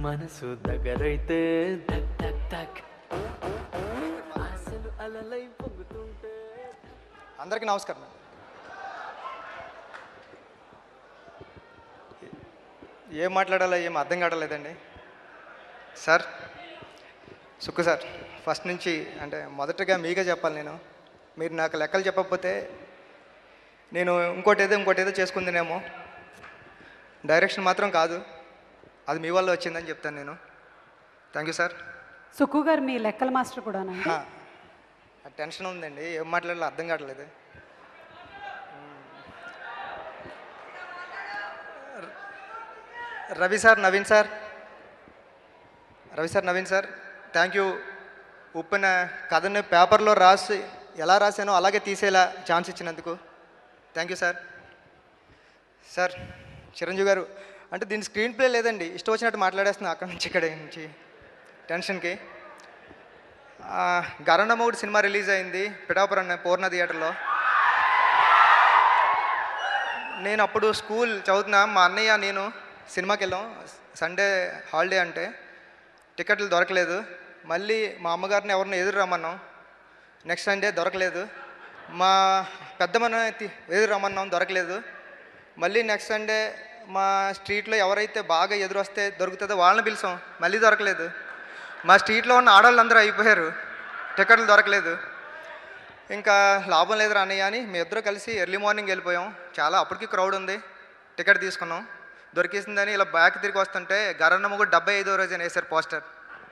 మనసు దగ్గరైతే దక్ దక్ దక్ ఆశలు అలలై పొంగుతుంటే అందరికీ నమస్కారం ఏం మాట్లాడాలో ఏం అర్థం కావట్లేదండి సార్ సుక్కు సార్ ఫస్ట్ నుంచి అంటే మొదటగా మీకే చెప్పాలి నేను మీరు నాకు లెక్కలు చెప్పకపోతే నేను ఇంకోటి ఏదో ఇంకోటి ఏదో చేసుకుందినేమో డైరెక్షన్ మాత్రం కాదు అది మీ వల్ల వచ్చిందని చెప్తాను నేను థ్యాంక్ యూ సార్ సుక్కు గారు మీ లెక్కల మాస్టర్ కూడా హా. ఆ టెన్షన్ ఉందండి ఏం మాట్లాడాలో అర్థం కావట్లేదు Ravi sir Naveen sir Ravi sir Naveen sir thank you ఉప్పిన కథని పేపర్లో రాసి ఎలా రాశానో అలాగే తీసేలా ఛాన్స్ ఇచ్చినందుకు thank you sir sir Chiranjeevi garu అంటే దీని స్క్రీన్ ప్లే లేదండి ఇష్టం వచ్చినట్టు మాట్లాడేస్తున్నా అక్కడి నుంచి ఇక్కడ నుంచి టెన్షన్కి గరణమౌడి సినిమా రిలీజ్ అయింది పిఠాపురం పూర్ణ థియేటర్లో నేను అప్పుడు స్కూల్ చదువుతున్నా మా అన్నయ్య నేను సినిమాకి వెళ్ళాం సండే హాలిడే అంటే టికెట్లు దొరకలేదు మళ్ళీ మా అమ్మగారిని ఎవరిని ఎదురు రమ్మన్నాం నెక్స్ట్ సండే దొరకలేదు మా పెద్దమ్మని తి- ఎదురు రమ్మన్నాం దొరకలేదు మళ్ళీ నెక్స్ట్ సండే మా స్ట్రీట్లో ఎవరైతే బాగా ఎదురు వస్తే దొరుకుతుందో వాళ్ళని పిలిచాం మళ్ళీ దొరకలేదు మా స్ట్రీట్లో ఉన్న ఆడవాళ్ళందరూ అయిపోయారు టికెట్లు దొరకలేదు ఇంకా లాభం లేదు అన్నయ్య అని మీ ఇద్దరు కలిసి ఎర్లీ మార్నింగ్ వెళ్ళిపోయాం చాలా అప్పటికి క్రౌడ్ ఉంది టికెట్ తీసుకున్నాం దొరికేసిందని ఇలా బ్యాక్ తిరిగి వస్తుంటే గరన్నమ్మ కూడా డెబ్బై ఐదో రోజు అని వేశారు పోస్టర్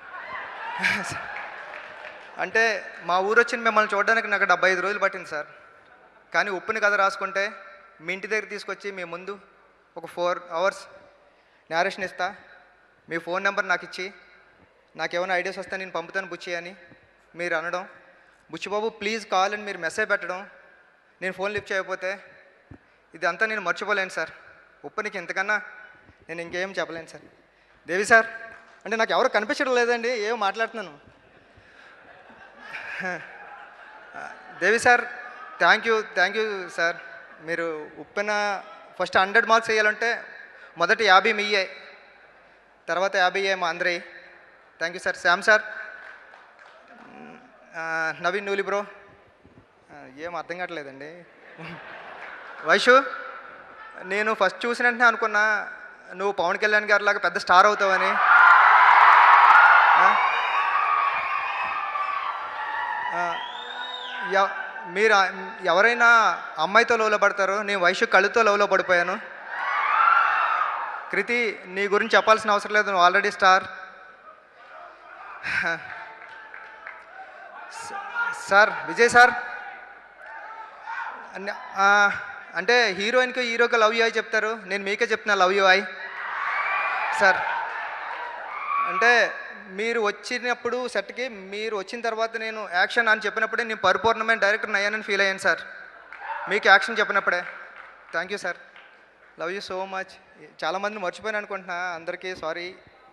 అంటే మా ఊరు వచ్చిన మిమ్మల్ని చూడడానికి నాకు డెబ్బై ఐదు రోజులు పట్టింది సార్ కానీ ఉప్పుని కథ రాసుకుంటే మీ ఇంటి దగ్గర తీసుకొచ్చి మీ ముందు ఒక ఫోర్ అవర్స్ నేరేషన్ ఇస్తా మీ ఫోన్ నెంబర్ నాకు ఇచ్చి నాకేమైనా ఐడియాస్ వస్తే నేను పంపుతాను బుచ్చి అని మీరు అనడం బుచ్చిబాబు ప్లీజ్ కాల్ అని మీరు మెసేజ్ పెట్టడం నేను ఫోన్ లిఫ్ట్ చేయకపోతే ఇదంతా నేను మర్చిపోలేను సార్ ఉప్పనికి ఇంతకన్నా నేను ఇంకేం చెప్పలేను సార్ దేవి సార్ అంటే నాకు ఎవరు కనిపించడం లేదండి ఏమో మాట్లాడుతున్నాను Devi sir thank you thank you sir మీరు ఉప్పెన ఫస్ట్ హండ్రెడ్ మార్క్స్ వేయాలంటే మొదటి యాభై మీయే తర్వాత యాభై మా అందరి thank you sir Shyam sir ఆ, నవీన్ నూలి బ్రో ఆ, ఏం అర్థం కావట్లేదండి వైషు నేను ఫస్ట్ చూసిన వెంటనే అనుకున్నా నువ్వు పవన్ కళ్యాణ్ గారి లాగా పెద్ద స్టార్ అవుతావని ఆ? ఆ, ఎవ- మీరు ఆ- ఎవరైనా అమ్మాయితో లవ్లో పడతారో నేను వైషు కళ్ళుతో లవ్లో పడిపోయాను కృతి నీ గురించి చెప్పాల్సిన అవసరం లేదు నువ్వు already star sir Vijay sir అన్న- ఆ, అంటే హీరోయిన్కి హీరోకి లవ్ యూ ఐ చెప్తారు నేను మీకే చెప్తున్నా లవ్ యూ ఐ సార్ అంటే మీరు వచ్చినప్పుడు సెట్కి మీరు వచ్చిన తర్వాత నేను యాక్షన్ అని చెప్పినప్పుడే నేను పరిపూర్ణమైన డైరెక్టర్ అయ్యానని ఫీల్ అయ్యాను సార్ మీకు యాక్షన్ చెప్పినప్పుడే thank you sir love you so much చాలామందిని మర్చిపోయాను అనుకుంటున్నా అందరికీ సారీ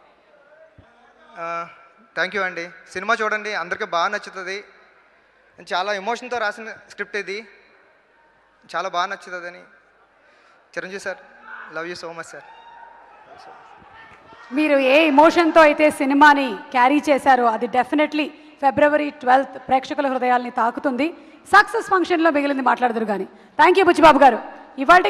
థ్యాంక్ యూ అండి సినిమా చూడండి అందరికీ బాగా నచ్చుతుంది చాలా ఎమోషన్తో రాసిన స్క్రిప్ట్ ఇది చాలా బాగా నచ్చుతుందని Chiranjeevi sir love you so much sir మీరు ఏ ఎమోషన్తో అయితే సినిమాని క్యారీ చేశారో అది డెఫినెట్లీ ఫిబ్రవరి ట్వెల్త్ ప్రేక్షకుల హృదయాల్ని తాకుతుంది సక్సెస్ ఫంక్షన్లో మిగిలింది మాట్లాడదురు కానీ థ్యాంక్ యూ బుచ్చిబాబు గారు ఇవాళ